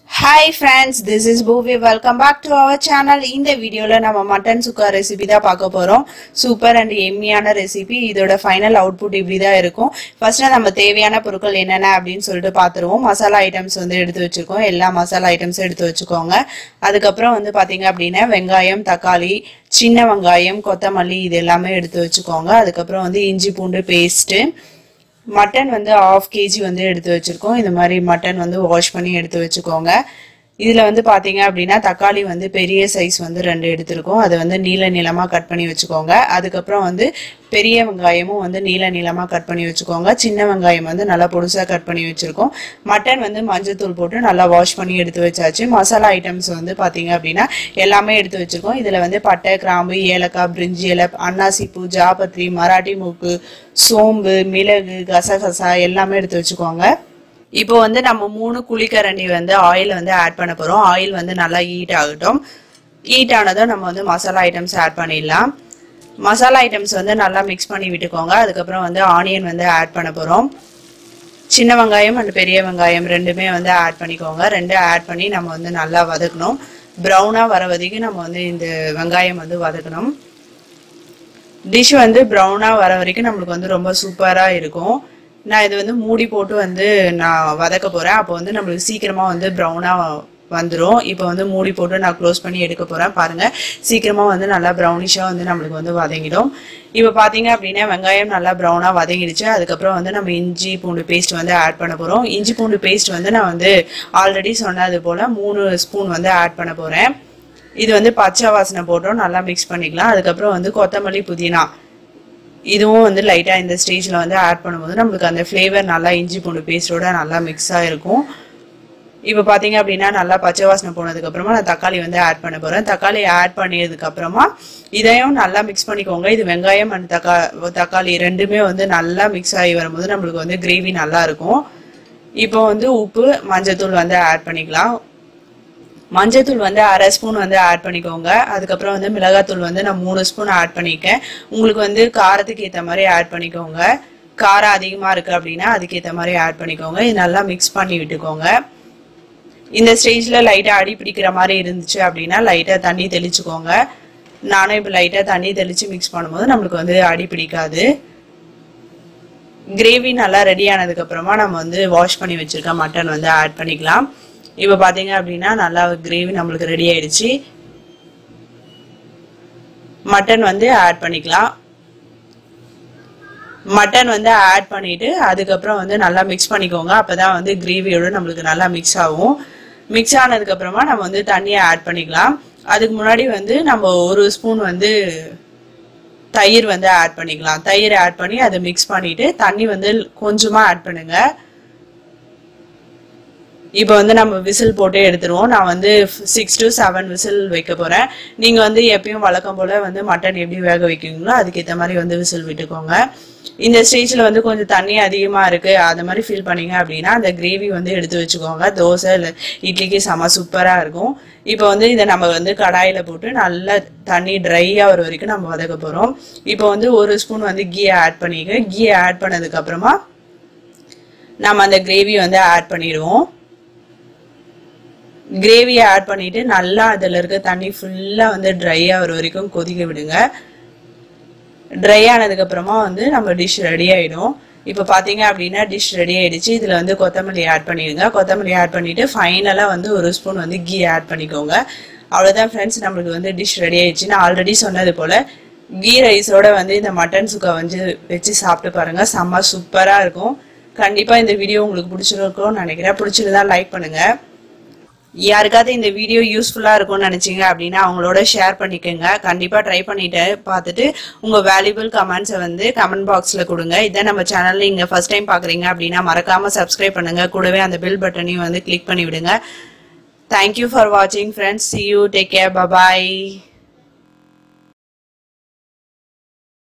hi friends this is Poovi welcome back to our channel இந்த வீடியோவில் நம்ம மட்டன் சுக்கா ரெசிபி தான் பார்க்க போகிறோம் சூப்பர் அண்ட் எம்மியான ரெசிபி இதோட ஃபைனல் அவுட்புட் இப்படி தான் இருக்கும் ஃபர்ஸ்ட் நம்ம தேவையான பொருட்கள் என்னென்ன அப்படின்னு சொல்லிட்டு பார்த்துருவோம் மசாலா ஐட்டம்ஸ் வந்து எடுத்து வச்சுருக்கோம் எல்லா மசாலா ஐட்டம்ஸும் எடுத்து வச்சுக்கோங்க அதுக்கப்புறம் வந்து பார்த்தீங்க அப்படின்னா வெங்காயம் தக்காளி சின்ன வெங்காயம் கொத்தமல்லி இது எல்லாமே எடுத்து வச்சுக்கோங்க அதுக்கப்புறம் வந்து இஞ்சி பூண்டு பேஸ்ட்டு மட்டன் வந்து ஆஃப் கேஜி வந்து எடுத்து வச்சிருக்கோம் இந்த மாதிரி மட்டன் வந்து வாஷ் பண்ணி எடுத்து வச்சுக்கோங்க இதில் வந்து பார்த்தீங்க அப்படின்னா தக்காளி வந்து பெரிய சைஸ் வந்து ரெண்டு எடுத்திருக்கோம் அதை வந்து நீல நீளமாக கட் பண்ணி வச்சுக்கோங்க அதுக்கப்புறம் வந்து பெரிய வெங்காயமும் வந்து நீல நீளமாக கட் பண்ணி வச்சுக்கோங்க சின்ன வெங்காயம் வந்து நல்லா பொடுசாக கட் பண்ணி வச்சுருக்கோம் மட்டன் வந்து மஞ்சத்தூள் போட்டு நல்லா வாஷ் பண்ணி எடுத்து வச்சாச்சு மசாலா ஐட்டம்ஸ் வந்து பார்த்தீங்க அப்படின்னா எல்லாமே எடுத்து வச்சுருக்கோம் இதில் வந்து பட்டை கிராம்பு ஏலக்காய் பிரிஞ்சி இலை அன்னாசி பூ ஜாபத்ரி மராட்டி மூக்கு சோம்பு மிளகு கசகசா எல்லாமே எடுத்து வச்சுக்கோங்க இப்போ வந்து நம்ம மூணு குழிக்கரண்டி வந்து ஆயில் வந்து ஆட் பண்ண போகிறோம் ஆயில் வந்து நல்லா ஹீட் ஆகட்டும் ஹீட் ஆனதும் நம்ம வந்து மசாலா ஐட்டம்ஸ் ஆட் பண்ணிடலாம் மசாலா ஐட்டம்ஸ் வந்து நல்லா மிக்ஸ் பண்ணி விட்டுக்கோங்க அதுக்கப்புறம் வந்து ஆனியன் வந்து ஆட் பண்ண போகிறோம் சின்ன வெங்காயம் அண்ட் பெரிய வெங்காயம் ரெண்டுமே வந்து ஆட் பண்ணிக்கோங்க ரெண்டும் ஆட் பண்ணி நம்ம வந்து நல்லா வதக்கணும் ப்ரௌனாக வர வரைக்கும் நம்ம வந்து இந்த வெங்காயம் வந்து வதக்கணும் டிஷ் வந்து ப்ரௌனாக வர வரைக்கும் நம்மளுக்கு வந்து ரொம்ப சூப்பராக இருக்கும் நான் இது வந்து மூடி போட்டு வந்து நான் வதக்க போகிறேன் அப்போ வந்து நம்மளுக்கு சீக்கிரமாக வந்து ப்ரௌனாக வந்துடும் இப்போ வந்து மூடி போட்டு நான் க்ளோஸ் பண்ணி எடுக்க போகிறேன் பாருங்கள் சீக்கிரமாக வந்து நல்லா ப்ரௌனிஷாக வந்து நம்மளுக்கு வந்து வதங்கிடும் இப்போ பார்த்தீங்க அப்படின்னா வெங்காயம் நல்லா ப்ரௌனாக வதங்கிடுச்சு அதுக்கப்புறம் வந்து நம்ம இஞ்சி பூண்டு பேஸ்ட் வந்து ஆட் பண்ண போகிறோம் இஞ்சி பூண்டு பேஸ்ட் வந்து நான் வந்து ஆல்ரெடி சொன்னது போல் மூணு ஸ்பூன் வந்து ஆட் பண்ண போகிறேன் இது வந்து பச்சை வாசனை போட்டோம் நல்லா மிக்ஸ் பண்ணிக்கலாம் அதுக்கப்புறம் வந்து கொத்தமல்லி புதினா இதுவும் வந்து லைட்டாக இந்த ஸ்டேஜில் வந்து ஆட் பண்ணும்போது நம்மளுக்கு அந்த ஃப்ளேவர் நல்லா இஞ்சி பூண்டு பேஸ்டோட நல்லா மிக்ஸ் ஆகிருக்கும் இப்போ பார்த்தீங்க அப்படின்னா நல்லா பச்சை வாசனை போனதுக்கப்புறமா நான் தக்காளி வந்து ஆட் பண்ண போகிறேன் தக்காளி ஆட் பண்ணியதுக்கப்புறமா இதையும் நல்லா மிக்ஸ் பண்ணிக்கோங்க இது வெங்காயம் அண்ட் தக்கா தக்காளி ரெண்டுமே வந்து நல்லா மிக்ஸ் ஆகி வரும்போது நம்மளுக்கு வந்து கிரேவி நல்லா இருக்கும் இப்போ வந்து உப்பு மஞ்சத்தூள் வந்து ஆட் பண்ணிக்கலாம் மஞ்சத்தூள் வந்து அரை ஸ்பூன் வந்து ஆட் பண்ணிக்கோங்க அதுக்கப்புறம் வந்து மிளகாத்தூள் வந்து நான் மூணு ஸ்பூன் ஆட் பண்ணியிருக்கேன் உங்களுக்கு வந்து காரத்துக்கு ஏற்ற மாதிரி ஆட் பண்ணிக்கோங்க காரம் அதிகமாக இருக்குது அப்படின்னா அதுக்கேற்ற மாதிரி ஆட் பண்ணிக்கோங்க இது நல்லா மிக்ஸ் பண்ணி விட்டுக்கோங்க இந்த ஸ்டேஜில் லைட்டாக அடி பிடிக்கிற மாதிரி இருந்துச்சு அப்படின்னா லைட்டாக தண்ணி தெளிச்சுக்கோங்க நானும் இப்போ லைட்டாக தண்ணி தெளித்து மிக்ஸ் பண்ணும்போது நம்மளுக்கு வந்து அடி பிடிக்காது கிரேவி நல்லா ரெடி ஆனதுக்கப்புறமா நம்ம வந்து வாஷ் பண்ணி வச்சுருக்க மட்டன் வந்து ஆட் பண்ணிக்கலாம் இப்போ பார்த்தீங்க அப்படின்னா நல்லா கிரேவி நம்மளுக்கு ரெடி ஆயிடுச்சு மட்டன் வந்து ஆட் பண்ணிக்கலாம் மட்டன் வந்து ஆட் பண்ணிட்டு அதுக்கப்புறம் வந்து நல்லா மிக்ஸ் பண்ணிக்கோங்க அப்பதான் வந்து கிரேவியோட நம்மளுக்கு நல்லா மிக்ஸ் ஆகும் மிக்ஸ் ஆனதுக்கு அப்புறமா நம்ம வந்து தண்ணியை ஆட் பண்ணிக்கலாம் அதுக்கு முன்னாடி வந்து நம்ம ஒரு ஸ்பூன் வந்து தயிர் வந்து ஆட் பண்ணிக்கலாம் தயிர் ஆட் பண்ணி அதை மிக்ஸ் பண்ணிட்டு தண்ணி வந்து கொஞ்சமா ஆட் பண்ணுங்க இப்போ வந்து நம்ம விசில் போட்டு எடுத்துருவோம் நான் வந்து சிக்ஸ் டு செவன் விசில் வைக்க போகிறேன் நீங்கள் வந்து எப்பயும் வழக்கம் போல் வந்து மட்டன் எப்படி வேக வைக்கிறீங்களோ அதுக்கேற்ற மாதிரி வந்து விசில் விட்டுக்கோங்க இந்த ஸ்டேஜில் வந்து கொஞ்சம் தண்ணி அதிகமாக இருக்குது அது மாதிரி ஃபீல் பண்ணீங்க அப்படின்னா அந்த கிரேவி வந்து எடுத்து வச்சுக்கோங்க தோசை இல்லை இட்லிக்கு செம சூப்பராக இருக்கும் இப்போ வந்து இதை நம்ம வந்து கடாயில் போட்டு நல்லா தண்ணி ட்ரை ஆகிற வரைக்கும் நம்ம வதக்க போகிறோம் இப்போ வந்து ஒரு ஸ்பூன் வந்து கீயை ஆட் பண்ணிக்க கீயை ஆட் பண்ணதுக்கப்புறமா நம்ம அந்த கிரேவி வந்து ஆட் பண்ணிடுவோம் கிரேவியை ஆட் பண்ணிட்டு நல்லா அதில் இருக்க தண்ணி ஃபுல்லாக வந்து ட்ரை ஆகிற வரைக்கும் கொதிக்க விடுங்க ட்ரை ஆனதுக்கப்புறமா வந்து நம்ம டிஷ் ரெடி ஆகிடும் இப்போ பார்த்தீங்க அப்படின்னா டிஷ் ரெடி ஆயிடுச்சு இதில் வந்து கொத்தமல்லி ஆட் பண்ணிடுங்க கொத்தமல்லி ஆட் பண்ணிட்டு ஃபைனலாக வந்து ஒரு ஸ்பூன் வந்து கீ ஆட் பண்ணிக்கோங்க அவ்வளோதான் ஃப்ரெண்ட்ஸ் நம்மளுக்கு வந்து டிஷ் ரெடி ஆயிடுச்சு நான் ஆல்ரெடி சொன்னது போல் கீ ரைஸோட வந்து இந்த மட்டன் சுக்கா வந்து வச்சு சாப்பிட்டு பாருங்க செம்ம சூப்பராக இருக்கும் கண்டிப்பாக இந்த வீடியோ உங்களுக்கு பிடிச்சிருக்கும்னு நினைக்கிறேன் பிடிச்சிருந்தா லைக் பண்ணுங்கள் யாருக்காவது இந்த வீடியோ யூஸ்ஃபுல்லாக இருக்கும்னு நினச்சிங்க அப்படின்னா அவங்களோட ஷேர் பண்ணிக்கோங்க கண்டிப்பாக ட்ரை பண்ணிட்டு பார்த்துட்டு உங்கள் வேல்யூபிள் கமெண்ட்ஸை வந்து கமெண்ட் பாக்ஸில் கொடுங்க இதான் நம்ம சேனலில் இங்கே ஃபஸ்ட் டைம் பார்க்குறீங்க அப்படின்னா மறக்காமல் சப்ஸ்கிரைப் பண்ணுங்கள் கூடவே அந்த பில் பட்டனையும் வந்து கிளிக் பண்ணி விடுங்க தேங்க்யூ ஃபார் வாட்சிங் friends see you take care bye bye